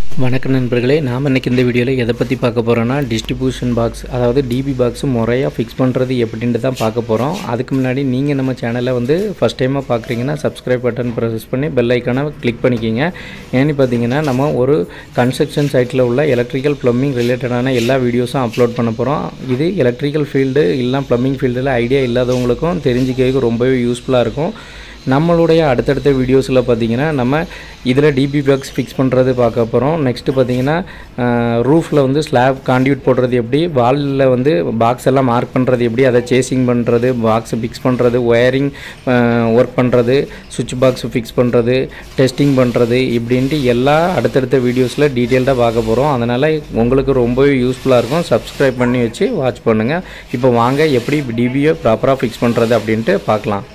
வணக்கம் நண்பர்களே நாம் இன்றைக்கி இந்த வீடியோவில் எதை பற்றி பார்க்க போகிறோன்னா டிஸ்ட்ரிபியூஷன் பாக்ஸ் அதாவது டிபி பாக்ஸ் முறையாக ஃபிக்ஸ் பண்ணுறது எப்படின்ட்டு தான் பார்க்க போகிறோம் அதுக்கு முன்னாடி நீங்கள் நம்ம சேனலை வந்து ஃபஸ்ட் டைமாக பார்க்குறீங்கன்னா சப்ஸ்கிரைப் பட்டன் ப்ரெஸ் பண்ணி பெல் ஐக்கானை கிளிக் பண்ணிக்கிங்க ஏன்னு பார்த்தீங்கன்னா நம்ம ஒரு கன்ஸ்ட்ரக்ஷன் சைட்டில் உள்ள எலக்ட்ரிக்கல் ப்ளம்பிங் ரிலேட்டடான எல்லா வீடியோஸும் அப்லோட் பண்ண போகிறோம் இது எலக்ட்ரிக்கல் ஃபீல்டு இல்லை ப்ளம்பிங் ஃபீல்டில் ஐடியா இல்லாதவங்களுக்கும் தெரிஞ்சுக்கிறதுக்கு ரொம்பவே யூஸ்ஃபுல்லாக இருக்கும் நம்மளுடைய அடுத்தடுத்த வீடியோஸில் பார்த்தீங்கன்னா நம்ம இதில் டிபி பாக்ஸ் ஃபிக்ஸ் பண்ணுறது பார்க்க போகிறோம் நெக்ஸ்ட்டு பார்த்தீங்கன்னா ரூஃபில் வந்து ஸ்லாப் காண்டியூட் போடுறது எப்படி வாலில் வந்து பாக்ஸ் எல்லாம் மார்க் பண்ணுறது எப்படி அதை சேசிங் பண்ணுறது பாக்ஸ் ஃபிக்ஸ் பண்ணுறது ஒயரிங் ஒர்க் பண்ணுறது சுவிட்ச் பாக்ஸ் ஃபிக்ஸ் பண்ணுறது டெஸ்டிங் பண்ணுறது இப்படின்ட்டு எல்லா அடுத்தடுத்த வீடியோஸில் டீட்டெயில்டாக பார்க்க போகிறோம் அதனால் உங்களுக்கு ரொம்பவே யூஸ்ஃபுல்லாக இருக்கும் சப்ஸ்கிரைப் பண்ணி வச்சு வாட்ச் பண்ணுங்கள் இப்போ வாங்க எப்படி டிபியை ப்ராப்பராக ஃபிக்ஸ் பண்ணுறது அப்படின்ட்டு பார்க்கலாம்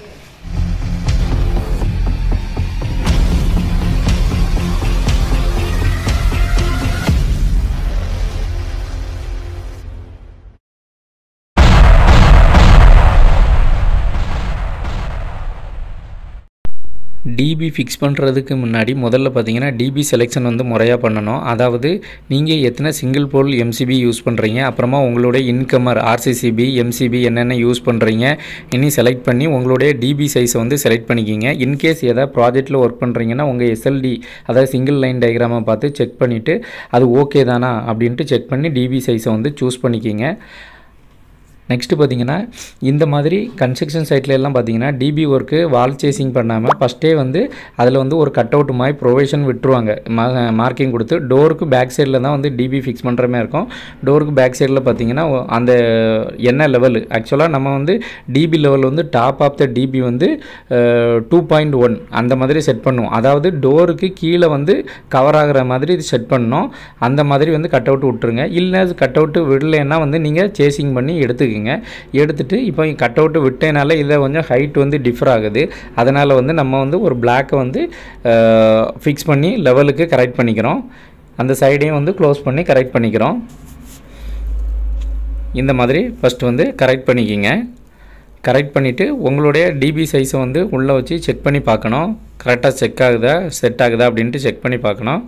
டிபி ஃபிக்ஸ் பண்ணுறதுக்கு முன்னாடி முதல்ல பார்த்தீங்கன்னா டிபி செலெக்ஷன் வந்து முறையாக பண்ணணும் அதாவது நீங்கள் எத்தனை சிங்கிள் போல் எம்சிபி யூஸ் பண்ணுறீங்க அப்புறமா உங்களுடைய இன்கமர் ஆர்சிசிபி எம்சிபி என்னென்ன யூஸ் பண்ணுறீங்க இனி செலக்ட் பண்ணி உங்களுடைய டிபி சைஸை வந்து செலக்ட் பண்ணிக்கிங்க இன்கேஸ் எதாவது ப்ராஜெக்ட்டில் ஒர்க் பண்ணுறீங்கன்னா உங்கள் எஸ்எல்டி அதாவது சிங்கிள் லைன் டயக்ராமை பார்த்து செக் பண்ணிவிட்டு அது ஓகே தானா அப்படின்ட்டு செக் பண்ணி டிபி சைஸை வந்து சூஸ் பண்ணிக்கிங்க நெக்ஸ்ட்டு பார்த்தீங்கன்னா இந்த மாதிரி கன்ஸ்ட்ரக்ஷன் சைட்டில் எல்லாம் பார்த்தீங்கன்னா டிபி ஒர்க்கு வால் சேசிங் பண்ணாமல் ஃபஸ்ட்டே வந்து அதில் வந்து ஒரு கட் அவுட் மாதிரி ப்ரொவிஷன் விட்டுருவாங்க மா மார்க்கிங் கொடுத்து டோருக்கு பேக் சைடில் தான் வந்து டிபி ஃபிக்ஸ் பண்ணுற மாதிரி இருக்கும் டோருக்கு பேக் சைடில் பார்த்தீங்கன்னா அந்த என்ன லெவல் ஆக்சுவலாக நம்ம வந்து டிபி லெவல் வந்து டாப் ஆஃப் த டிபி வந்து டூ பாயிண்ட் ஒன் அந்த மாதிரி செட் பண்ணுவோம் அதாவது டோருக்கு கீழே வந்து கவர் ஆகிற மாதிரி இது செட் பண்ணோம் அந்த மாதிரி வந்து கட் அவுட் விட்டுருங்க இல்லை கட் அவுட்டு விடலைன்னா வந்து நீங்கள் சேசிங் பண்ணி எடுத்துக்கங்க எடுத்துக்கிங்க எடுத்துகிட்டு இப்போ கட் அவுட்டு விட்டேனால இதில் கொஞ்சம் ஹைட் வந்து டிஃபர் ஆகுது அதனால் வந்து நம்ம வந்து ஒரு பிளாக்கை வந்து ஃபிக்ஸ் பண்ணி லெவலுக்கு கரெக்ட் பண்ணிக்கிறோம் அந்த சைடையும் வந்து க்ளோஸ் பண்ணி கரெக்ட் பண்ணிக்கிறோம் இந்த மாதிரி ஃபஸ்ட்டு வந்து கரெக்ட் பண்ணிக்கிங்க கரெக்ட் பண்ணிவிட்டு உங்களுடைய டிபி சைஸை வந்து உள்ளே வச்சு செக் பண்ணி பார்க்கணும் கரெக்டாக செக் ஆகுதா செட் ஆகுதா அப்படின்ட்டு செக் பண்ணி பார்க்கணும்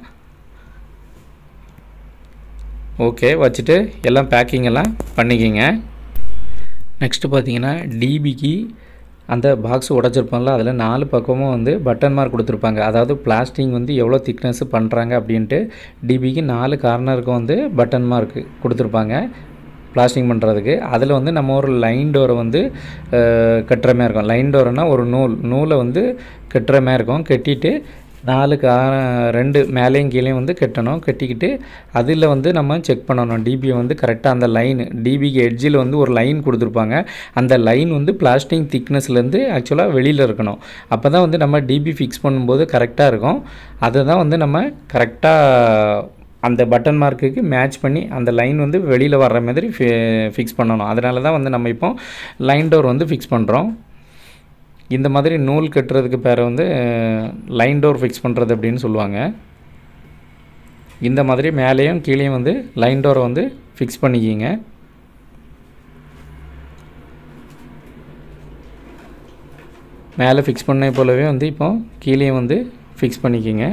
ஓகே வச்சுட்டு எல்லாம் பேக்கிங் எல்லாம் பண்ணிக்கிங்க நெக்ஸ்ட்டு பார்த்தீங்கன்னா டிபிக்கு அந்த பாக்ஸ் உடச்சிருப்போம்ல அதில் நாலு பக்கமும் வந்து பட்டன் மார்க் கொடுத்துருப்பாங்க அதாவது பிளாஸ்டிக் வந்து எவ்வளோ திக்னஸ் பண்ணுறாங்க அப்படின்ட்டு டிபிக்கு நாலு கார்னருக்கும் வந்து பட்டன் மார்க் கொடுத்துருப்பாங்க பிளாஸ்டிங் பண்ணுறதுக்கு அதில் வந்து நம்ம ஒரு லைன் டோரை வந்து கட்டுற மாதிரி இருக்கும் லைன் டோர்னால் ஒரு நூல் நூலை வந்து கட்டுற மாதிரி இருக்கும் கட்டிட்டு நாலு கா ரெண்டு மேலேயும் கீழேயும் வந்து கட்டணும் கட்டிக்கிட்டு அதில் வந்து நம்ம செக் பண்ணணும் டிபியை வந்து கரெக்டாக அந்த லைன் டிபிக்கு எட்ஜில் வந்து ஒரு லைன் கொடுத்துருப்பாங்க அந்த லைன் வந்து பிளாஸ்டிக் திக்னஸ்லேருந்து ஆக்சுவலாக வெளியில் இருக்கணும் அப்போ தான் வந்து நம்ம டிபி ஃபிக்ஸ் பண்ணும்போது கரெக்டாக இருக்கும் அதை தான் வந்து நம்ம கரெக்டாக அந்த பட்டன் மார்க்குக்கு மேட்ச் பண்ணி அந்த லைன் வந்து வெளியில் வர்ற மாதிரி ஃபிக்ஸ் பண்ணணும் அதனால தான் வந்து நம்ம இப்போ லைன் டோர் வந்து ஃபிக்ஸ் பண்ணுறோம் இந்த மாதிரி நூல் கட்டுறதுக்கு பேர் வந்து லைன் டோர் ஃபிக்ஸ் பண்ணுறது அப்படின்னு சொல்லுவாங்க இந்த மாதிரி மேலேயும் கீழேயும் வந்து லைன் டோரை வந்து ஃபிக்ஸ் பண்ணிக்கிங்க மேலே ஃபிக்ஸ் பண்ண போலவே வந்து இப்போ கீழேயும் வந்து ஃபிக்ஸ் பண்ணிக்கிங்க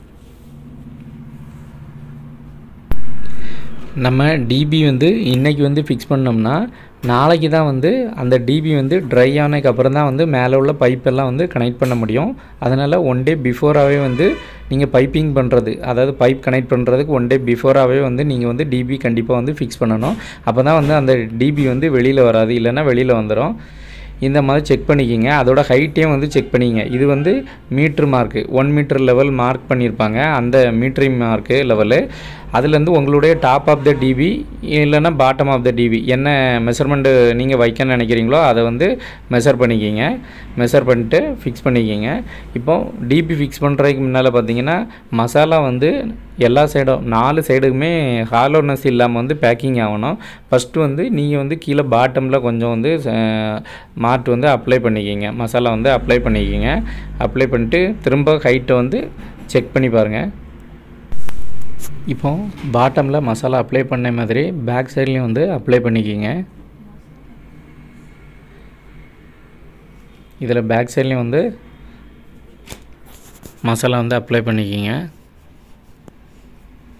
நம்ம டிபி வந்து இன்றைக்கி வந்து ஃபிக்ஸ் பண்ணோம்னா நாளைக்கு தான் வந்து அந்த டிபி வந்து ட்ரை ஆனதுக்கு அப்புறம் தான் வந்து மேலே உள்ள பைப்பெல்லாம் வந்து கனெக்ட் பண்ண முடியும் அதனால் ஒன் டே பிஃபோராகவே வந்து நீங்கள் பைப்பிங் பண்ணுறது அதாவது பைப் கனெக்ட் பண்ணுறதுக்கு ஒன் டே பிஃபோராகவே வந்து நீங்கள் வந்து டிபி கண்டிப்பாக வந்து ஃபிக்ஸ் பண்ணணும் அப்போ தான் வந்து அந்த டிபி வந்து வெளியில் வராது இல்லைன்னா வெளியில் வந்துடும் இந்த மாதிரி செக் பண்ணிக்கிங்க அதோட ஹைட்டையும் வந்து செக் பண்ணிக்கிங்க இது வந்து metre mark one metre level mark பண்ணியிருப்பாங்க அந்த மீட்ரிங் மார்க்கு லெவலு அதுலேருந்து உங்களுடைய டாப் ஆஃப் த டிபி இல்லைன்னா பாட்டம் ஆஃப் த டிபி என்ன மெஷர்மெண்ட்டு நீங்கள் வைக்கணும்னு நினைக்கிறீங்களோ அதை வந்து மெஷர் பண்ணிக்கிங்க மெஷர் பண்ணிட்டு ஃபிக்ஸ் பண்ணிக்கிங்க இப்போ டிபி ஃபிக்ஸ் பண்ணுறதுக்கு முன்னால் பார்த்தீங்கன்னா மசாலா வந்து எல்லா சைடும் நாலு சைடுக்குமே ஹாலோனஸ் இல்லாமல் வந்து பேக்கிங் ஆகணும் ஃபஸ்ட்டு வந்து நீங்கள் வந்து கீழே பாட்டமில் கொஞ்சம் வந்து மார்ட் வந்து அப்ளை பண்ணிக்கிங்க மசாலா வந்து அப்ளை பண்ணிக்கிங்க அப்ளை பண்ணிட்டு திரும்ப ஹைட்டை வந்து செக் பண்ணி பாருங்கள் இப்போ பாட்டமில் மசாலா அப்ளை பண்ண மாதிரி பேக் சைட்லேயும் வந்து அப்ளை பண்ணிக்கிங்க இதில் பேக் சைட்லேயும் வந்து மசாலா வந்து அப்ளை பண்ணிக்கிங்க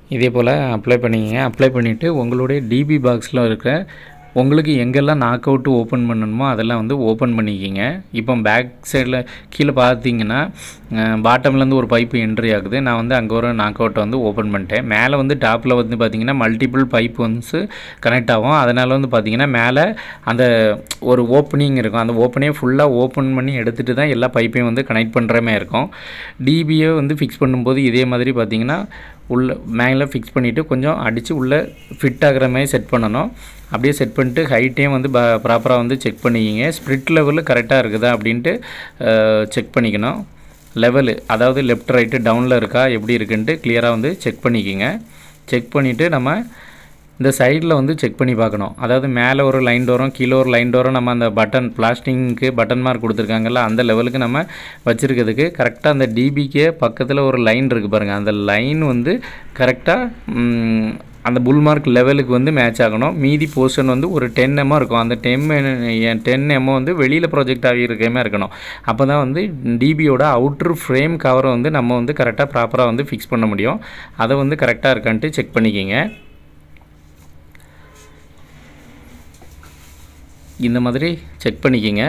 இதே போல் அப்ளை பண்ணிக்கங்க அப்ளை பண்ணிவிட்டு உங்களுடைய டிபி பாக்ஸில் இருக்கிற உங்களுக்கு எங்கெல்லாம் நாக் அவுட்டு ஓப்பன் பண்ணணுமோ அதெல்லாம் வந்து ஓப்பன் பண்ணிக்கிங்க இப்போ பேக் சைடில் கீழே பார்த்தீங்கன்னா பாட்டம்லேருந்து ஒரு பைப்பு என்ட்ரி ஆகுது நான் வந்து அங்கே ஒரு நாக் அவுட்டை வந்து ஓப்பன் பண்ணிட்டேன் மேலே வந்து டாப்பில் வந்து பார்த்திங்கன்னா மல்டிபிள் பைப் வந்து கனெக்ட் ஆகும் அதனால் வந்து பார்த்திங்கன்னா மேலே அந்த ஒரு ஓப்பனிங் இருக்கும் அந்த ஓப்பனே ஃபுல்லாக ஓப்பன் பண்ணி எடுத்துகிட்டு தான் எல்லா பைப்பையும் வந்து கனெக்ட் பண்ணுற மாதிரி இருக்கும் டிபியை வந்து ஃபிக்ஸ் பண்ணும்போது இதே மாதிரி பார்த்திங்கன்னா உள்ள மேலே ஃபிக்ஸ் பண்ணிவிட்டு கொஞ்சம் அடித்து உள்ளே ஃபிட் ஆகிற மாதிரி செட் பண்ணணும் அப்படியே செட் பண்ணிட்டு ஹைட்டையும் வந்து ப்ராப்பராக வந்து செக் பண்ணிக்கிங்க ஸ்ப்ரிட் லெவலு கரெக்டாக இருக்குதா அப்படின்ட்டு செக் பண்ணிக்கணும் லெவலு அதாவது லெஃப்ட் ரைட்டு டவுனில் இருக்கா எப்படி இருக்குன்ட்டு கிளியராக வந்து செக் பண்ணிக்கிங்க செக் பண்ணிவிட்டு நம்ம இந்த சைடில் வந்து செக் பண்ணி பார்க்கணும் அதாவது மேலே ஒரு லைன் டோரும் கீழே ஒரு லைன் டோரும் நம்ம அந்த பட்டன் பிளாஸ்டிங்க்கு பட்டன் மார்க் கொடுத்துருக்காங்கல்ல அந்த லெவலுக்கு நம்ம வச்சுருக்கிறதுக்கு கரெக்டாக அந்த டிபிக்கே பக்கத்தில் ஒரு லைன் இருக்குது பாருங்கள் அந்த லைன் வந்து கரெக்டாக அந்த புல் மார்க் லெவலுக்கு வந்து மேட்ச் ஆகணும் மீதி போர்ஷன் வந்து ஒரு டென் எம்ஓ இருக்கும் அந்த டென் டென் எம்ஓ வந்து வெளியில் ப்ரொஜெக்ட் ஆகி இருக்கமே இருக்கணும் அப்போ தான் வந்து டிபியோட அவுட்ரு ஃப்ரேம் கவரை வந்து நம்ம வந்து கரெக்டாக ப்ராப்பராக வந்து ஃபிக்ஸ் பண்ண முடியும் அதை வந்து கரெக்டாக இருக்கான்ட்டு செக் பண்ணிக்கிங்க இந்த மாதிரி செக் பண்ணிக்கிங்க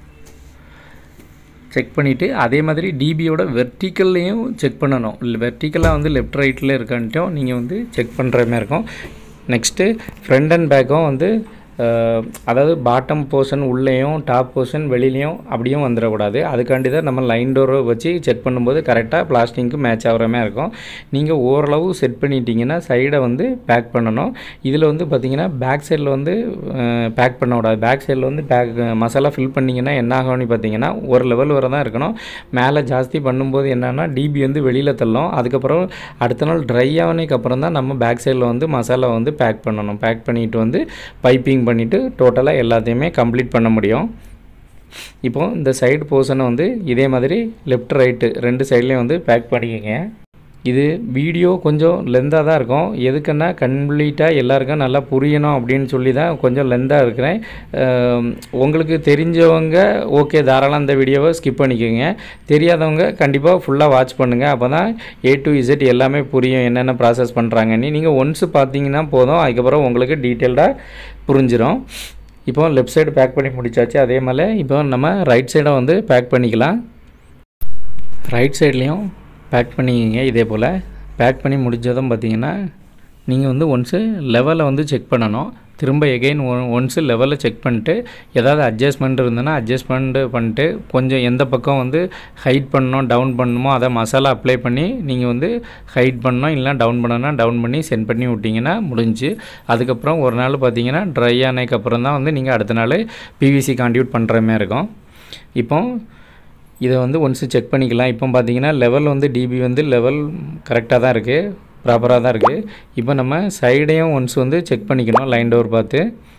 செக் பண்ணிவிட்டு அதே மாதிரி டிபியோட வெர்டிக்கல்லையும் செக் பண்ணணும் இல்லை வெர்டிக்கலாக வந்து லெஃப்ட் ரைட்டில் இருக்கான்ட்டும் நீங்கள் வந்து செக் பண்ணுற மாதிரி இருக்கும் நெக்ஸ்ட்டு ஃப்ரண்ட் அண்ட் பேக்கும் வந்து அதாவது பாட்டம் போர்ஷன் உள்ளேயும் டாப் போர்ஷன் வெளியிலையும் அப்படியும் வந்துடக்கூடாது அதுக்காண்டி தான் நம்ம லைன் டோரை வச்சு செக் பண்ணும்போது கரெக்டாக பிளாஸ்டிங்க்கு மேட்ச் ஆகிற மாதிரி இருக்கும் நீங்கள் ஓரளவு செட் பண்ணிட்டீங்கன்னா சைடை வந்து பேக் பண்ணணும் இதில் வந்து பார்த்திங்கன்னா பேக் சைடில் வந்து பேக் பண்ண விடாது பேக் சைடில் வந்து பேக் மசாலா ஃபில் பண்ணிங்கன்னா என்ன ஆகும்னு பார்த்தீங்கன்னா ஒரு லெவல் வரை தான் இருக்கணும் மேலே ஜாஸ்தி பண்ணும்போது என்னென்னா டிபி வந்து வெளியில் தள்ளும் அதுக்கப்புறம் அடுத்த நாள் ட்ரை ஆனதுக்கு அப்புறம் தான் நம்ம பேக் சைடில் வந்து மசாலா வந்து பேக் பண்ணணும் பேக் பண்ணிவிட்டு வந்து பைப்பிங் பண்ணிவிட்டு டோட்டலாக எல்லாத்தையுமே கம்ப்ளீட் பண்ண முடியும் இப்போ இந்த சைடு போர்ஷனை வந்து இதே மாதிரி லெஃப்ட் ரைட்டு ரெண்டு சைட்லேயும் வந்து பேக் பண்ணிக்கோங்க இது வீடியோ கொஞ்சம் லென்த்தாக தான் இருக்கும் எதுக்குன்னா கம்ப்ளீட்டாக எல்லாருக்கும் நல்லா புரியணும் அப்படின்னு சொல்லி தான் கொஞ்சம் லென்த்தாக இருக்கிறேன் உங்களுக்கு தெரிஞ்சவங்க ஓகே தாராளம் இந்த வீடியோவை ஸ்கிப் பண்ணிக்கோங்க தெரியாதவங்க கண்டிப்பாக ஃபுல்லாக வாட்ச் பண்ணுங்கள் அப்போ தான் ஏ டு இசட் எல்லாமே புரியும் என்னென்ன ப்ராசஸ் பண்ணுறாங்கன்னு நீங்கள் ஒன்ஸு பார்த்தீங்கன்னா போதும் அதுக்கப்புறம் உங்களுக்கு டீட்டெயில்டாக புரிஞ்சிடும் இப்போ லெஃப்ட் சைடு பேக் பண்ணி முடிச்சாச்சு அதே மாதிரி இப்போ நம்ம ரைட் சைடை வந்து பேக் பண்ணிக்கலாம் ரைட் சைட்லேயும் பேக் பண்ணிக்கிங்க இதே போல் பேக் பண்ணி முடிஞ்சதும் பார்த்தீங்கன்னா நீங்கள் வந்து ஒன்ஸு லெவலை வந்து செக் பண்ணணும் திரும்ப எகெயின் ஒன்ஸு லெவலில் செக் பண்ணிட்டு ஏதாவது அட்ஜஸ்ட்மெண்ட் இருந்ததுன்னா அட்ஜஸ்ட்மெண்ட் பண்ணிட்டு கொஞ்சம் எந்த பக்கம் வந்து ஹைட் பண்ணணும் டவுன் பண்ணணுமோ அதை மசாலா அப்ளை பண்ணி நீங்கள் வந்து ஹைட் பண்ணணும் இல்லை டவுன் பண்ணணும்னா டவுன் பண்ணி சென்ட் பண்ணி விட்டிங்கன்னா முடிஞ்சு அதுக்கப்புறம் ஒரு நாள் பார்த்தீங்கன்னா ட்ரை ஆனதுக்கப்புறம் தான் வந்து நீங்கள் அடுத்த நாள் பிவிசி கான்ட்ரிபியூட் பண்ணுற மாதிரி இருக்கும் இப்போ இதை வந்து ஒன்ஸு செக் பண்ணிக்கலாம் இப்போ பார்த்தீங்கன்னா லெவல் வந்து டிபி வந்து லெவல் கரெக்டாக தான் இருக்குது ப்ராப்பராக தான் இருக்குது இப்போ நம்ம சைடையும் ஒன்ஸ் வந்து செக் பண்ணிக்கணும் லைன் டோர் பார்த்து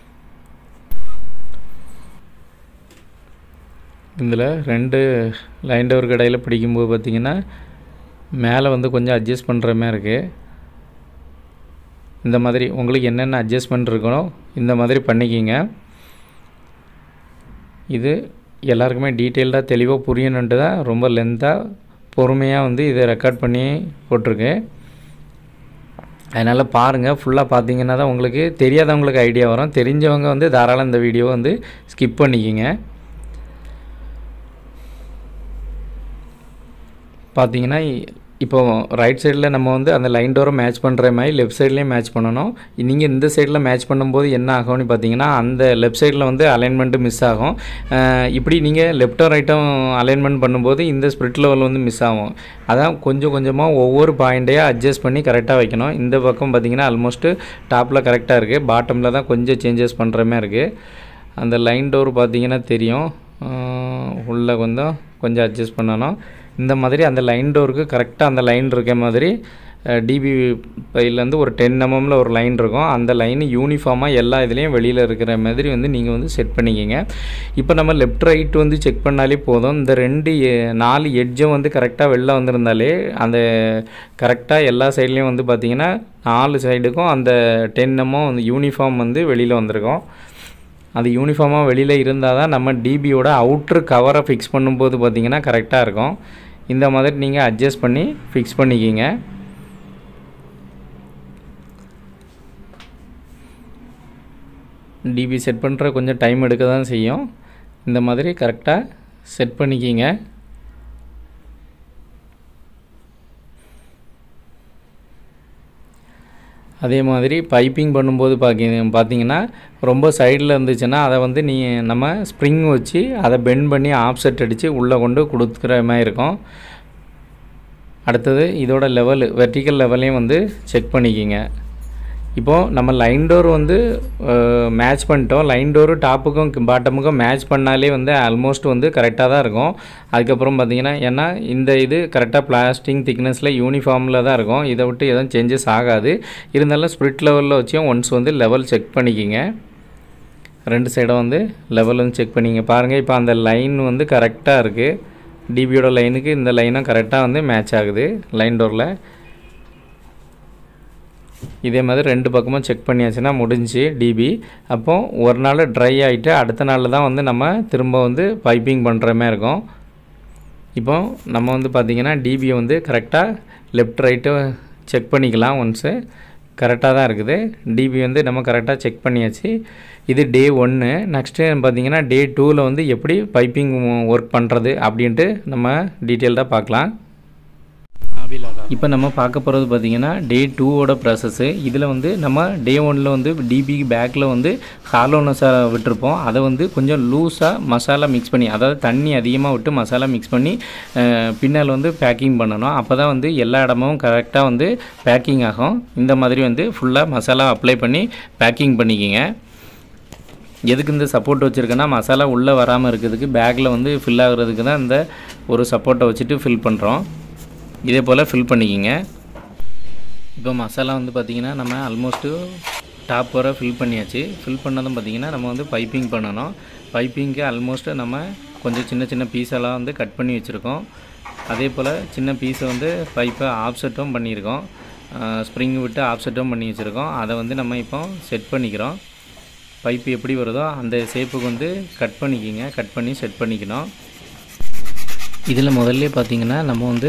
இதில் ரெண்டு லைன் டோர் கடையில் பிடிக்கும்போது பார்த்திங்கன்னா மேலே வந்து கொஞ்சம் அட்ஜஸ்ட் பண்ணுற மாதிரி இருக்குது இந்த மாதிரி உங்களுக்கு என்னென்ன அட்ஜஸ்ட்மெண்ட் இருக்கணும் இந்த மாதிரி பண்ணிக்கிங்க இது எல்லாருக்குமே டீட்டெயில்டாக தெளிவாக புரியணுன்ட்டு தான் ரொம்ப லென்த்தாக பொறுமையாக வந்து இதை ரெக்கார்ட் பண்ணி போட்டிருக்கு அதனால் பாருங்கள் ஃபுல்லாக பார்த்தீங்கன்னா தான் உங்களுக்கு தெரியாதவங்களுக்கு ஐடியா வரும் தெரிஞ்சவங்க வந்து தாராளம் இந்த வீடியோவை வந்து ஸ்கிப் பண்ணிக்கிங்க பார்த்தீங்கன்னா இப்போ ரைட் சைடில் நம்ம வந்து அந்த லைன் டோரை மேட்ச் பண்ணுற மாதிரி லெஃப்ட் சைட்லேயும் மேட்ச் பண்ணணும் நீங்கள் இந்த சைடில் மேட்ச் பண்ணும்போது என்ன ஆகும்னு பார்த்தீங்கன்னா அந்த லெஃப்ட் சைடில் வந்து அலைன்மெண்ட்டு மிஸ் ஆகும் இப்படி நீங்கள் லெஃப்ட்டும் ரைட்டும் அலைன்மெண்ட் பண்ணும்போது இந்த ஸ்ப்ரிட் லெவல் வந்து மிஸ் ஆகும் அதான் கொஞ்சம் கொஞ்சமாக ஒவ்வொரு பாயிண்ட்டையாக அட்ஜஸ்ட் பண்ணி கரெக்டாக வைக்கணும் இந்த பக்கம் பார்த்தீங்கன்னா ஆல்மோஸ்ட்டு டாப்பில் கரெக்டாக இருக்குது பாட்டமில் தான் கொஞ்சம் சேஞ்சஸ் பண்ணுற மாதிரி இருக்குது அந்த லைன் டோர் பார்த்தீங்கன்னா தெரியும் உள்ளே கொஞ்சம் கொஞ்சம் அட்ஜஸ்ட் பண்ணணும் இந்த மாதிரி அந்த லைன் டோருக்கு கரெக்டாக அந்த லைன் இருக்க மாதிரி டிபி பையிலேருந்து ஒரு டென் எம்எம்மில் ஒரு லைன் இருக்கும் அந்த லைன் யூனிஃபார்மாக எல்லா இதுலேயும் வெளியில் இருக்கிற மாதிரி வந்து நீங்கள் வந்து செட் பண்ணிக்கிங்க இப்போ நம்ம லெஃப்ட் ரைட் வந்து செக் பண்ணாலே போதும் இந்த ரெண்டு நாலு எட்ஜும் வந்து கரெக்டாக வெளில வந்திருந்தாலே அந்த கரெக்டாக எல்லா சைட்லேயும் வந்து பார்த்திங்கன்னா நாலு சைடுக்கும் அந்த டென் எம்எம் வந்து யூனிஃபார்ம் வந்து வெளியில் வந்திருக்கும் அது யூனிஃபார்மாக வெளியில் இருந்தால் தான் நம்ம டிபியோட அவுட்ரு கவரை ஃபிக்ஸ் பண்ணும்போது பார்த்திங்கன்னா கரெக்டாக இருக்கும் இந்த மாதிரி நீங்கள் அட்ஜஸ்ட் பண்ணி ஃபிக்ஸ் பண்ணிக்கிங்க டிபி செட் பண்ணுற கொஞ்சம் டைம் எடுக்க தான் செய்யும் இந்த மாதிரி கரெக்டாக செட் பண்ணிக்கிங்க அதே மாதிரி பைப்பிங் பண்ணும்போது பார்க்க பார்த்தீங்கன்னா ரொம்ப சைடில் இருந்துச்சுன்னா அதை வந்து நீ நம்ம ஸ்ப்ரிங் வச்சு அதை பெண்ட் பண்ணி ஆப்செட் அடித்து உள்ளே கொண்டு கொடுக்குற மாதிரி இருக்கும் அடுத்தது இதோட லெவல் வெர்டிக்கல் லெவலையும் வந்து செக் பண்ணிக்கிங்க இப்போது நம்ம லைன் டோர் வந்து மேட்ச் பண்ணிட்டோம் லைன் டோரு டாப்புக்கும் பாட்டமுக்கும் மேட்ச் பண்ணாலே வந்து ஆல்மோஸ்ட் வந்து கரெக்டாக தான் இருக்கும் அதுக்கப்புறம் பார்த்தீங்கன்னா ஏன்னா இந்த இது கரெக்டாக பிளாஸ்டிக் திக்னஸில் யூனிஃபார்மில் தான் இருக்கும் இதை விட்டு எதுவும் சேஞ்சஸ் ஆகாது இருந்தாலும் ஸ்ப்ரிட் லெவலில் வச்சும் ஒன்ஸ் வந்து லெவல் செக் பண்ணிக்கிங்க ரெண்டு சைடும் வந்து லெவல் வந்து செக் பண்ணிங்க பாருங்கள் இப்போ அந்த லைன் வந்து கரெக்டாக இருக்குது டிபியோட லைனுக்கு இந்த லைனும் கரெக்டாக வந்து மேட்ச் ஆகுது லைன் டோரில் இதே மாதிரி ரெண்டு பக்கமும் செக் பண்ணியாச்சுன்னா முடிஞ்சு டிபி அப்போ ஒரு நாள் ட்ரை ஆகிட்டு அடுத்த நாளில் தான் வந்து நம்ம திரும்ப வந்து பைப்பிங் பண்ணுற மாதிரி இருக்கும் இப்போ நம்ம வந்து பார்த்திங்கன்னா டிபியை வந்து கரெக்டாக லெஃப்ட் ரைட்டு செக் பண்ணிக்கலாம் ஒன்ஸு கரெக்டாக தான் இருக்குது டிபி வந்து நம்ம கரெக்டாக செக் பண்ணியாச்சு இது டே ஒன்று நெக்ஸ்ட்டு பார்த்தீங்கன்னா டே டூவில் வந்து எப்படி பைப்பிங் ஒர்க் பண்ணுறது அப்படின்ட்டு நம்ம டீட்டெயில்டாக பார்க்கலாம் இப்போ நம்ம பார்க்க போகிறது பார்த்திங்கன்னா டே டூவோட ப்ராசஸ்ஸு இதில் வந்து நம்ம டே ஒனில் வந்து டிபிக்கு பேக்கில் வந்து ஹாலோனஸா விட்டுருப்போம் அதை வந்து கொஞ்சம் லூஸாக மசாலா மிக்ஸ் பண்ணி அதாவது தண்ணி அதிகமாக விட்டு மசாலா மிக்ஸ் பண்ணி பின்னால் வந்து பேக்கிங் பண்ணணும் அப்போ தான் வந்து எல்லா இடமும் கரெக்டாக வந்து பேக்கிங் ஆகும் இந்த மாதிரி வந்து ஃபுல்லாக மசாலா அப்ளை பண்ணி பேக்கிங் பண்ணிக்கிங்க எதுக்கு இந்த சப்போர்ட் வச்சுருக்கேன்னா மசாலா உள்ளே வராமல் இருக்கிறதுக்கு பேக்கில் வந்து ஃபில் ஆகுறதுக்கு தான் இந்த ஒரு சப்போர்ட்டை வச்சுட்டு ஃபில் பண்ணுறோம் இதே போல் ஃபில் பண்ணிக்கிங்க இப்போ மசாலா வந்து பார்த்திங்கன்னா நம்ம ஆல்மோஸ்ட்டு டாப் வர ஃபில் பண்ணியாச்சு ஃபில் பண்ணதும் பார்த்திங்கன்னா நம்ம வந்து பைப்பிங் பண்ணணும் பைப்பிங்க்கு ஆல்மோஸ்ட்டு நம்ம கொஞ்சம் சின்ன சின்ன பீஸெல்லாம் வந்து கட் பண்ணி வச்சுருக்கோம் அதே போல் சின்ன பீஸை வந்து பைப்பை ஆப்செட்டும் பண்ணியிருக்கோம் ஸ்ப்ரிங் விட்டு ஆப்செட்டும் பண்ணி வச்சுருக்கோம் அதை வந்து நம்ம இப்போ செட் பண்ணிக்கிறோம் பைப்பு எப்படி வருதோ அந்த ஷேப்புக்கு வந்து கட் பண்ணிக்கிங்க கட் பண்ணி செட் பண்ணிக்கணும் இதில் முதல்ல பார்த்திங்கன்னா நம்ம வந்து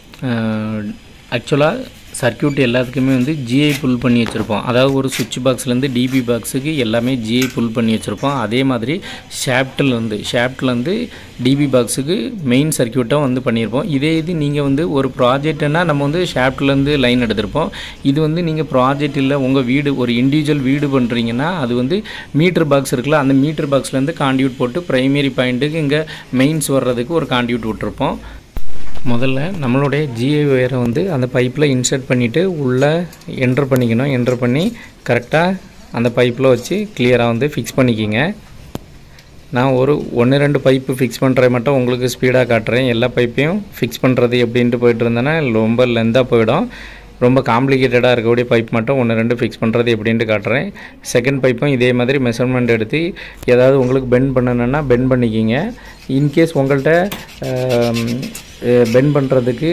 ஆக்சுவலாக சர்க்கியூட் எல்லாத்துக்குமே வந்து ஜிஐ புல் பண்ணி வச்சுருப்போம் அதாவது ஒரு சுவிட்ச் பாக்ஸ்லேருந்து டிபி பாக்ஸுக்கு எல்லாமே ஜிஐ புல் பண்ணி வச்சுருப்போம் அதே மாதிரி ஷாப்ட்லேருந்து ஷாப்ட்லேருந்து டிபி பாக்ஸுக்கு மெயின் சர்க்கியூட்டாக வந்து பண்ணியிருப்போம் இதே இது நீங்கள் வந்து ஒரு ப்ராஜெக்ட்னா நம்ம வந்து ஷாப்ட்லேருந்து லைன் எடுத்திருப்போம் இது வந்து நீங்கள் ப்ராஜெக்ட் இல்லை உங்கள் வீடு ஒரு இண்டிவிஜுவல் வீடு பண்ணுறீங்கன்னா அது வந்து மீட்டர் பாக்ஸ் இருக்குல்ல அந்த மீட்டர் பாக்ஸ்லேருந்து காண்டியூட் போட்டு ப்ரைமரி பாயிண்ட்டுக்கு இங்கே மெயின்ஸ் வர்றதுக்கு ஒரு காண்டியூட் விட்டுருப்போம் முதல்ல நம்மளுடைய ஜிஐ ஒயரை வந்து அந்த பைப்பில் இன்சர்ட் பண்ணிவிட்டு உள்ளே என்ட்ரு பண்ணிக்கணும் என்ட்ரு பண்ணி கரெக்டாக அந்த பைப்பில் வச்சு கிளியராக வந்து ஃபிக்ஸ் பண்ணிக்கிங்க நான் ஒரு ஒன்று ரெண்டு பைப்பு ஃபிக்ஸ் பண்ணுறது மட்டும் உங்களுக்கு ஸ்பீடாக காட்டுறேன் எல்லா பைப்பையும் ஃபிக்ஸ் பண்ணுறது எப்படின்ட்டு போயிட்டு இருந்தேன்னா ரொம்ப லென்த்தாக போயிடும் ரொம்ப காம்ப்ளிகேட்டடாக இருக்கக்கூடிய பைப் மட்டும் ஒன்று ரெண்டு ஃபிக்ஸ் பண்ணுறது எப்படின்ட்டு காட்டுறேன் செகண்ட் பைப்பும் இதே மாதிரி மெஷர்மெண்ட் எடுத்து ஏதாவது உங்களுக்கு பெண்ட் பண்ணணுன்னா பெண்ட் பண்ணிக்கிங்க இன்கேஸ் உங்கள்கிட்ட பெண்ட் பண்ணுறதுக்கு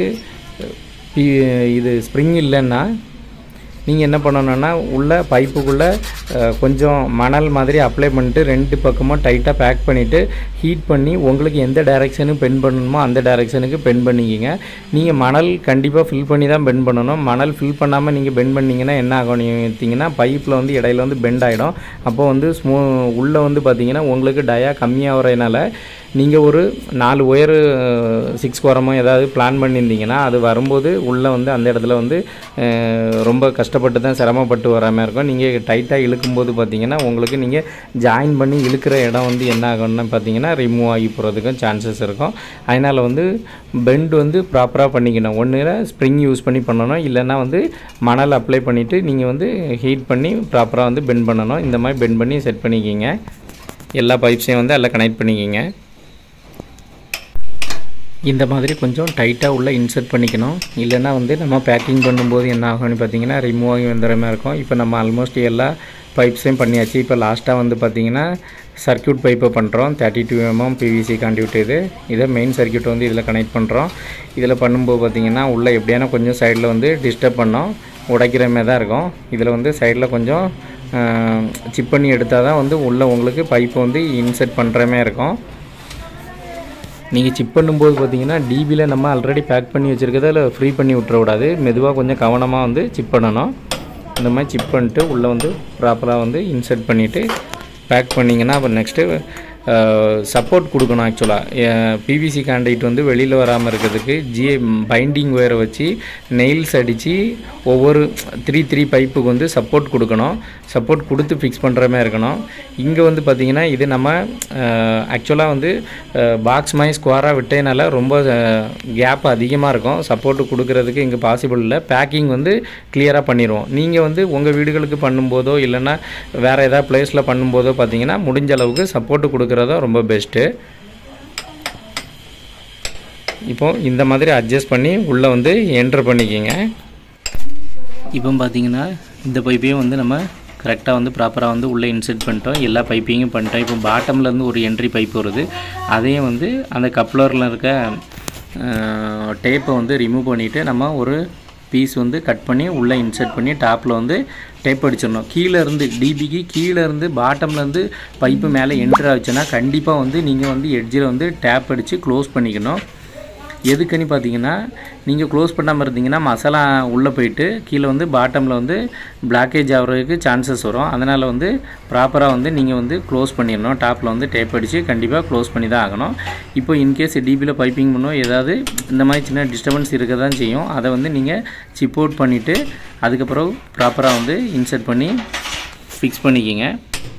இது ஸ்ப்ரிங் இல்லைன்னா நீங்கள் என்ன பண்ணணுன்னா உள்ளே பைப்புக்குள்ளே கொஞ்சம் மணல் மாதிரி அப்ளை பண்ணிட்டு ரெண்டு பக்கமும் டைட்டாக பேக் பண்ணிவிட்டு ஹீட் பண்ணி உங்களுக்கு எந்த டைரெக்ஷனுக்கு பெண்ட் பண்ணணுமோ அந்த டைரெக்ஷனுக்கு பெண்ட் பண்ணிக்கிங்க நீங்கள் மணல் கண்டிப்பாக ஃபில் பண்ணி தான் பெண்ட் பண்ணணும் மணல் ஃபில் பண்ணாமல் நீங்கள் பெண்ட் பண்ணிங்கன்னா என்ன ஆகும் பார்த்தீங்கன்னா பைப்பில் வந்து இடையில வந்து பெண்ட் ஆகிடும் அப்போ வந்து ஸ்மூ உள்ளே வந்து பார்த்தீங்கன்னா உங்களுக்கு டயா கம்மியாகிறதுனால நீங்கள் ஒரு நாலு ஒயர் சிக்ஸ் குரமோ ஏதாவது பிளான் பண்ணியிருந்தீங்கன்னா அது வரும்போது உள்ளே வந்து அந்த இடத்துல வந்து ரொம்ப கஷ்டப்பட்டு தான் சிரமப்பட்டு வர மாதிரி இருக்கும் நீங்கள் டைட்டாக இழுக்கும்போது பார்த்தீங்கன்னா உங்களுக்கு நீங்கள் ஜாயின் பண்ணி இழுக்கிற இடம் வந்து என்ன ஆகும்னு பார்த்தீங்கன்னா ரிமூவ் ஆகி போகிறதுக்கும் சான்சஸ் இருக்கும் அதனால் வந்து பெண்ட் வந்து ப்ராப்பராக பண்ணிக்கணும் ஒன்று ஸ்ப்ரிங் யூஸ் பண்ணி பண்ணணும் இல்லைன்னா வந்து மணல் அப்ளை பண்ணிவிட்டு நீங்கள் வந்து ஹீட் பண்ணி ப்ராப்பராக வந்து பெண்ட் பண்ணணும் இந்த மாதிரி பெண்ட் பண்ணி செட் பண்ணிக்கிங்க எல்லா பைப்ஸையும் வந்து எல்லாம் கனெக்ட் பண்ணிக்கிங்க இந்த மாதிரி கொஞ்சம் டைட்டாக உள்ளே இன்சர்ட் பண்ணிக்கணும் இல்லைன்னா வந்து நம்ம பேக்கிங் பண்ணும்போது என்ன ஆகும்னு பார்த்தீங்கன்னா ரிமூவ் ஆகி வந்துடுற மாதிரி இருக்கும் இப்போ நம்ம ஆல்மோஸ்ட் எல்லா பைப்ஸையும் பண்ணியாச்சு இப்போ லாஸ்ட்டாக வந்து பார்த்திங்கன்னா சர்க்கியூட் பைப்பை பண்ணுறோம் thirty two mm PVC conduit இது இதை மெயின் சர்க்கியூட் வந்து இதில் கனெக்ட் பண்ணுறோம் இதில் பண்ணும்போது பார்த்திங்கன்னா உள்ளே எப்படியான கொஞ்சம் சைடில் வந்து டிஸ்டர்ப் பண்ணோம் உடைக்கிற மாதிரி தான் இருக்கும் இதில் வந்து சைடில் கொஞ்சம் சிப் பண்ணி எடுத்தால் தான் வந்து உள்ளே உங்களுக்கு பைப்பை வந்து இன்செர்ட் பண்ணுற மாதிரி இருக்கும் நீங்கள் சிப் பண்ணும்போது பார்த்தீங்கன்னா டிபியில் நம்ம ஆல்ரெடி பேக் பண்ணி வச்சுருக்கிறத அதில் ஃப்ரீ பண்ணி விட்டுறக்கூடாது மெதுவாக கொஞ்சம் கவனமாக வந்து சிப் பண்ணணும் இந்த மாதிரி சிப் பண்ணிட்டு உள்ளே வந்து ப்ராப்பராக வந்து இன்சர்ட் பண்ணிவிட்டு பேக் பண்ணிங்கன்னா அப்புறம் நெக்ஸ்ட்டு சப்போர்ட் கொடுக்கணும் ஆக்சுவலாக பிவிசி கான்டைட் வந்து வெளியில் வராமல் இருக்கிறதுக்கு ஜிஏ பைண்டிங் ஒயரை வச்சு நெயில்ஸ் அடித்து ஒவ்வொரு த்ரீ த்ரீ பைப்புக்கு வந்து சப்போர்ட் கொடுக்கணும் சப்போர்ட் கொடுத்து ஃபிக்ஸ் பண்ணுற மாதிரி இருக்கணும் இங்கே வந்து பார்த்திங்கன்னா இது நம்ம ஆக்சுவலாக வந்து பாக்ஸ் மாதிரி ஸ்கொயராக விட்டேனால ரொம்ப கேப் அதிகமாக இருக்கும் சப்போர்ட்டு கொடுக்கறதுக்கு இங்கே பாசிபிள் இல்லை பேக்கிங் வந்து கிளியராக பண்ணிடுவோம் நீங்கள் வந்து உங்கள் வீடுகளுக்கு பண்ணும்போதோ இல்லைன்னா வேறு ஏதாவது பிளேஸில் பண்ணும்போதோ பார்த்தீங்கன்னா முடிஞ்ச அளவுக்கு சப்போர்ட்டு கொடுக்குறதோ ரொம்ப பெஸ்ட்டு இப்போ இந்த மாதிரி அட்ஜஸ்ட் பண்ணி உள்ளே வந்து என்ட்ரு பண்ணிக்கிங்க இப்போ பார்த்தீங்கன்னா இந்த பைப்பையும் வந்து நம்ம கரெக்டாக வந்து ப்ராப்பராக வந்து உள்ளே இன்செர்ட் பண்ணிட்டோம் எல்லா பைப்பையும் பண்ணிட்டோம் இப்போ பாட்டம்லேருந்து ஒரு என்ட்ரி பைப் வருது அதையும் வந்து அந்த கப்ளரில் இருக்க டேப்பை வந்து ரிமூவ் பண்ணிவிட்டு நம்ம ஒரு பீஸ் வந்து கட் பண்ணி உள்ளே இன்செர்ட் பண்ணி டாப்பில் வந்து டேப் அடிச்சிடணும் கீழே இருந்து டிபிக்கு கீழே இருந்து பாட்டம்லேருந்து பைப்பு மேலே என்ட்ரு ஆச்சுன்னா கண்டிப்பாக வந்து நீங்கள் வந்து எட்ஜில் வந்து டேப் அடித்து க்ளோஸ் பண்ணிக்கணும் எதுக்குன்னு பார்த்தீங்கன்னா நீங்கள் க்ளோஸ் பண்ணாமல் இருந்தீங்கன்னா மசாலா உள்ளே போயிட்டு கீழே வந்து பாட்டமில் வந்து பிளாக்கேஜ் ஆகிறதுக்கு சான்சஸ் வரும் அதனால் வந்து ப்ராப்பராக வந்து நீங்கள் வந்து க்ளோஸ் பண்ணிடணும் டாப்பில் வந்து டேப் அடித்து கண்டிப்பாக க்ளோஸ் பண்ணி தான் ஆகணும் இப்போ இன்கேஸ் டிபியில் பைப்பிங் பண்ணும் ஏதாவது இந்த மாதிரி சின்ன டிஸ்டர்பன்ஸ் இருக்க தான் செய்யும் அதை வந்து நீங்கள் சிப் அவுட் பண்ணிவிட்டு அதுக்கப்புறம் ப்ராப்பராக வந்து இன்சர்ட் பண்ணி ஃபிக்ஸ் பண்ணிக்கிங்க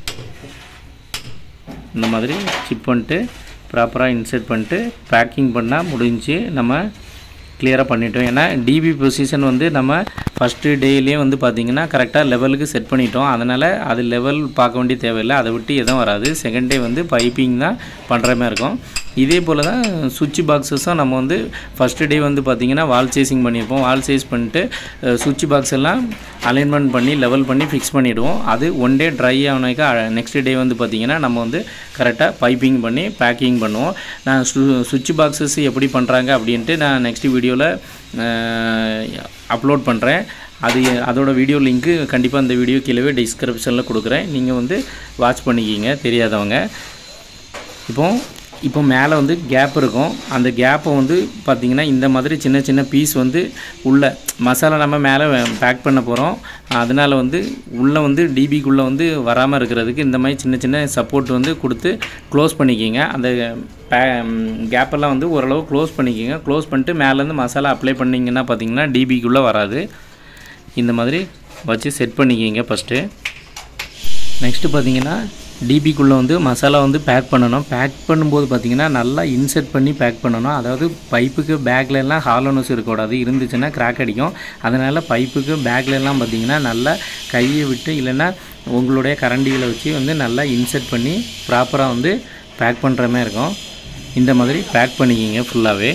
இந்த மாதிரி சிப் பண்ணிட்டு ப்ராப்பராக இன்சர்ட் பண்ணிட்டு பேக்கிங் பண்ணால் முடிஞ்சு நம்ம கிளியராக பண்ணிட்டோம் ஏன்னா டிபி பொசிஷன் வந்து நம்ம ஃபஸ்ட்டு டேலேயே வந்து பார்த்திங்கன்னா கரெக்டாக லெவலுக்கு செட் பண்ணிட்டோம் அதனால் அது லெவல் பார்க்க வேண்டிய தேவையில்லை அதை விட்டு எதுவும் வராது செகண்ட் டே வந்து பைப்பிங் தான் பண்ணுற மாதிரி இருக்கும் இதே போல் தான் சுவிட்ச் பாக்ஸஸும் நம்ம வந்து ஃபஸ்ட்டு டே வந்து பார்த்திங்கன்னா வால் சேசிங் பண்ணியிருப்போம் வால் சேஸ் பண்ணிட்டு சுவிட்ச் பாக்ஸ் எல்லாம் அலைன்மெண்ட் பண்ணி லெவல் பண்ணி ஃபிக்ஸ் பண்ணிவிடுவோம் அது ஒன் டே ட்ரை ஆனாக்கா நெக்ஸ்ட் டே வந்து பார்த்திங்கன்னா நம்ம வந்து கரெக்டாக பைப்பிங் பண்ணி பேக்கிங் பண்ணுவோம் நான் சு சுவிட்ச் பாக்ஸஸ் எப்படி பண்ணுறாங்க அப்படின்ட்டு நான் நெக்ஸ்ட் வீடியோவில் அப்லோட் பண்ணுறேன் அது அதோட வீடியோ லிங்க்கு கண்டிப்பாக இந்த வீடியோ கீழே டிஸ்கிரிப்ஷனில் கொடுக்குறேன் நீங்கள் வந்து வாட்ச் பண்ணிக்கிங்க தெரியாதவங்க இப்போ இப்போ மேலே வந்து கேப் இருக்கும் அந்த கேப்பை வந்து பார்த்திங்கன்னா இந்த மாதிரி சின்ன சின்ன பீஸ் வந்து உள்ள மசாலா நம்ம மேலே பேக் பண்ண போகிறோம் அதனால் வந்து உள்ளே வந்து டிபிக்குள்ளே வந்து வராமல் இருக்கிறதுக்கு இந்த மாதிரி சின்ன சின்ன சப்போர்ட் வந்து கொடுத்து க்ளோஸ் பண்ணிக்கிங்க அந்த பே கேப்பெல்லாம் வந்து ஓரளவு க்ளோஸ் பண்ணிக்கிங்க க்ளோஸ் பண்ணிட்டு மேலேருந்து மசாலா அப்ளை பண்ணிங்கன்னா பார்த்திங்கன்னா டிபிக்குள்ளே வராது இந்த மாதிரி வச்சு செட் பண்ணிக்கிங்க ஃபஸ்ட்டு நெக்ஸ்ட்டு பார்த்தீங்கன்னா டிபிக்குள்ளே வந்து மசாலா வந்து பேக் பண்ணணும் பேக் பண்ணும்போது பார்த்தீங்கன்னா நல்லா இன்செர்ட் பண்ணி பேக் பண்ணணும் அதாவது பைப்புக்கு பேக்ல எல்லாம் ஹாலோனஸ் இருக்கக்கூடாது இருந்துச்சுன்னா கிராக் அடிக்கும் அதனால் பைப்புக்கு பேக்ல எல்லாம் பார்த்தீங்கன்னா நல்லா கையை விட்டு இல்லைன்னா உங்களுடைய கரண்டிகளை வச்சு வந்து நல்லா இன்செர்ட் பண்ணி ப்ராப்பராக வந்து பேக் பண்ணுற மாதிரி இருக்கும் இந்த மாதிரி பேக் பண்ணிக்கிங்க ஃபுல்லாகவே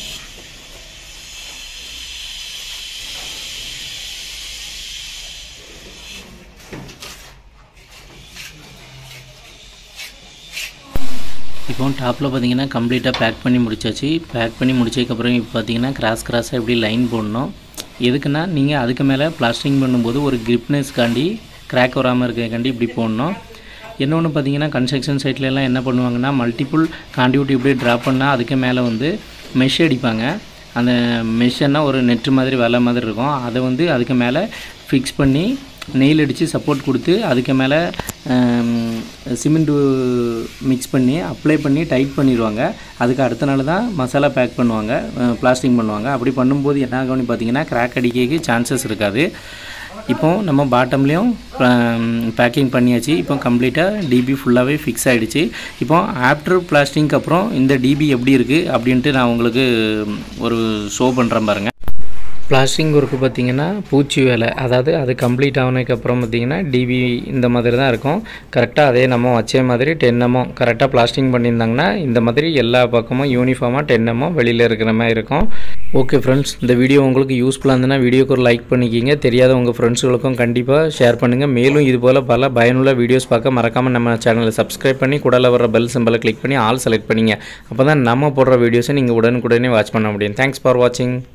இப்போ டாப்பில் பார்த்தீங்கன்னா கம்ப்ளீட்டாக பேக் பண்ணி முடிச்சாச்சு பேக் பண்ணி முடிச்சதுக்கப்புறம் இப்போ பார்த்தீங்கன்னா கிராஸ் கிராஸாக எப்படி லைன் போடணும் எதுக்குன்னா நீங்கள் அதுக்கு மேலே பிளாஸ்டிங் பண்ணும்போது ஒரு கிரிப்னஸ்க்காண்டி கிராக் வராமல் இருக்கக்காண்டி இப்படி போடணும் இன்னொன்று பார்த்தீங்கன்னா கன்ஸ்ட்ரக்ஷன் சைட்லலாம் என்ன பண்ணுவாங்கன்னா மல்டிபிள் காண்டியூட்டி இப்படி ட்ராப் பண்ணால் அதுக்கு மேலே வந்து மெஷ் அடிப்பாங்க அந்த மெஷ்ஷன்னா ஒரு நெட்டு மாதிரி வலை மாதிரி இருக்கும் அதை வந்து அதுக்கு மேலே ஃபிக்ஸ் பண்ணி நெயில் அடித்து சப்போர்ட் கொடுத்து அதுக்கு மேலே சிமெண்ட்டு மிக்ஸ் பண்ணி அப்ளை பண்ணி டைட் பண்ணிடுவாங்க அதுக்கு அடுத்த நாள் தான் மசாலா பேக் பண்ணுவாங்க பிளாஸ்டிங் பண்ணுவாங்க அப்படி பண்ணும்போது என்ன ஆகும்னு பார்த்தீங்கன்னா கிராக் அடிக்க சான்சஸ் இருக்காது இப்போ நம்ம பாட்டம்லேயும் பேக்கிங் பண்ணியாச்சு இப்போ கம்ப்ளீட்டாக டிபி ஃபுல்லாகவே ஃபிக்ஸ் ஆகிடுச்சு இப்போ ஆஃப்டர் பிளாஸ்டிங்க்கு அப்புறம் இந்த டிபி எப்படி இருக்குது அப்படின்ட்டு நான் உங்களுக்கு ஒரு ஷோ பண்ணுறேன் பாருங்கள் பிளாஸ்டிங் ஒர்க்கு பார்த்தீங்கன்னா பூச்சி வேலை அதாவது அது கம்ப்ளீட் ஆனதுக்கப்புறம் பார்த்தீங்கன்னா டிபி இந்த மாதிரி தான் இருக்கும் கரெக்டாக அதே நம்ம வச்ச மாதிரி டென்னமோ கரெக்டாக பிளாஸ்டிங் பண்ணியிருந்தாங்கன்னா இந்த மாதிரி எல்லா பக்கமும் யூனிஃபார்மாக டென்னமோ வெளியில் இருக்கிற மாதிரி இருக்கும் ஓகே ஃப்ரெண்ட்ஸ் இந்த வீடியோ உங்களுக்கு யூஸ்ஃபுல்லாக இருந்ததுன்னா வீடியோக்கு ஒரு லைக் பண்ணிக்கிங்க தெரியாத உங்கள் ஃப்ரெண்ட்ஸுகளுக்கும் கண்டிப்பாக ஷேர் பண்ணுங்கள் மேலும் இது போல் பல பயனுள்ள வீடியோஸ் பார்க்க மறக்காமல் நம்ம சேனலை சப்ஸ்கிரைப் பண்ணி கூடல வர பெல் சிம்பலை கிளிக் பண்ணி ஆல் செலக்ட் பண்ணிங்க அப்போ தான் நம்ம போடுற வீடியோஸை நீங்கள் உடனுக்குடனே வாட்ச் பண்ண முடியும் தேங்க்ஸ் ஃபார் வாட்சிங்